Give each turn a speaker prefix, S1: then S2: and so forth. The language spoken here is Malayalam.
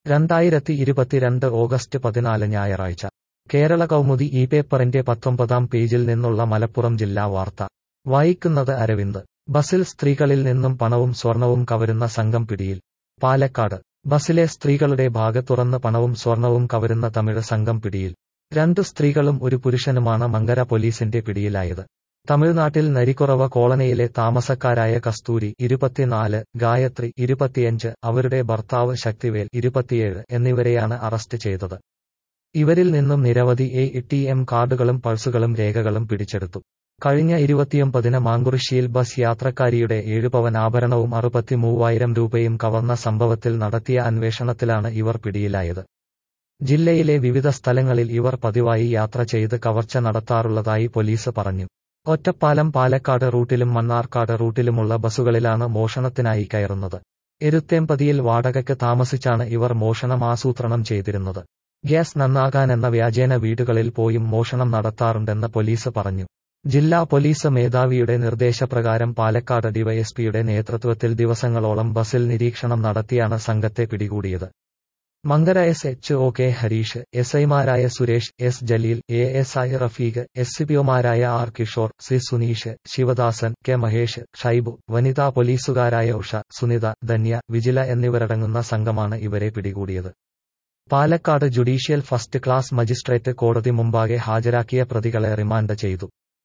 S1: രണ്ടായിരത്തി ഇരുപത്തിരണ്ട് ഓഗസ്റ്റ് പതിനാല് ഞായറാഴ്ച കേരള കൗമുദി ഈ പേപ്പറിന്റെ പത്തൊമ്പതാം പേജിൽ നിന്നുള്ള മലപ്പുറം ജില്ലാ വാർത്ത വായിക്കുന്നത് അരവിന്ദ് ബസിൽ സ്ത്രീകളിൽ നിന്നും പണവും സ്വർണവും കവരുന്ന സംഘം പിടിയിൽ പാലക്കാട് ബസിലെ സ്ത്രീകളുടെ ബാഗ് തുറന്ന് പണവും സ്വർണവും കവരുന്ന തമിഴ് സംഘം പിടിയിൽ രണ്ടു സ്ത്രീകളും ഒരു പുരുഷനുമാണ് മങ്കര പോലീസിന്റെ പിടിയിലായത് തമിഴ്നാട്ടിൽ നരിക്കുറവ കോളനിയിലെ താമസക്കാരായ കസ്തൂരി ഇരുപത്തിനാല് ഗായത്രി ഇരുപത്തിയഞ്ച് അവരുടെ ഭർത്താവ് ശക്തിവേൽ ഇരുപത്തിയേഴ് എന്നിവരെയാണ് അറസ്റ്റ് ചെയ്തത് ഇവരിൽ നിന്നും നിരവധി എ ടി എം കാർഡുകളും പൾസുകളും രേഖകളും പിടിച്ചെടുത്തു കഴിഞ്ഞ ഇരുപത്തിയൊമ്പതിന് മാങ്കുറിശ്ശിയിൽ ബസ് യാത്രക്കാരിയുടെ ഏഴ് പവൻ ആഭരണവും അറുപത്തിമൂവായിരം രൂപയും കവർന്ന സംഭവത്തിൽ നടത്തിയ അന്വേഷണത്തിലാണ് ഇവർ പിടിയിലായത് ജില്ലയിലെ വിവിധ സ്ഥലങ്ങളിൽ ഇവർ പതിവായി യാത്ര ചെയ്ത് കവർച്ച നടത്താറുള്ളതായി പോലീസ് പറഞ്ഞു ഒറ്റപ്പാലം പാലക്കാട് റൂട്ടിലും മണ്ണാർക്കാട് റൂട്ടിലുമുള്ള ബസ്സുകളിലാണ് മോഷണത്തിനായി കയറുന്നത് എരുത്തേമ്പതിയിൽ വാടകയ്ക്ക് താമസിച്ചാണ് ഇവർ മോഷണം ആസൂത്രണം ചെയ്തിരുന്നത് ഗ്യാസ് നന്നാകാനെന്ന വ്യാജേന വീടുകളിൽ പോയും മോഷണം നടത്താറുണ്ടെന്ന് പോലീസ് പറഞ്ഞു ജില്ലാ പോലീസ് മേധാവിയുടെ നിർദ്ദേശപ്രകാരം പാലക്കാട് ഡിവൈഎസ്പിയുടെ നേതൃത്വത്തിൽ ദിവസങ്ങളോളം ബസിൽ നിരീക്ഷണം നടത്തിയാണ് സംഘത്തെ പിടികൂടിയത് Mankara S H O K Harish S ഐമാരായ Suresh S Jaleel A S I Rafeeq S C പിഒമാരായ R Kishore C Suneesh Sivadasan K Mahesh Shaibu വനിതാ പോലീസുകാരായ ഉഷ സുനിത ധന്യ വിജില എന്നിവരടങ്ങുന്ന സംഘമാണ് ഇവരെ പിടികൂടിയത് Palakkad judicial first class magistrate കോടതി മുമ്പാകെ ഹാജരാക്കിയ പ്രതികളെ റിമാൻഡ് ചെയ്തു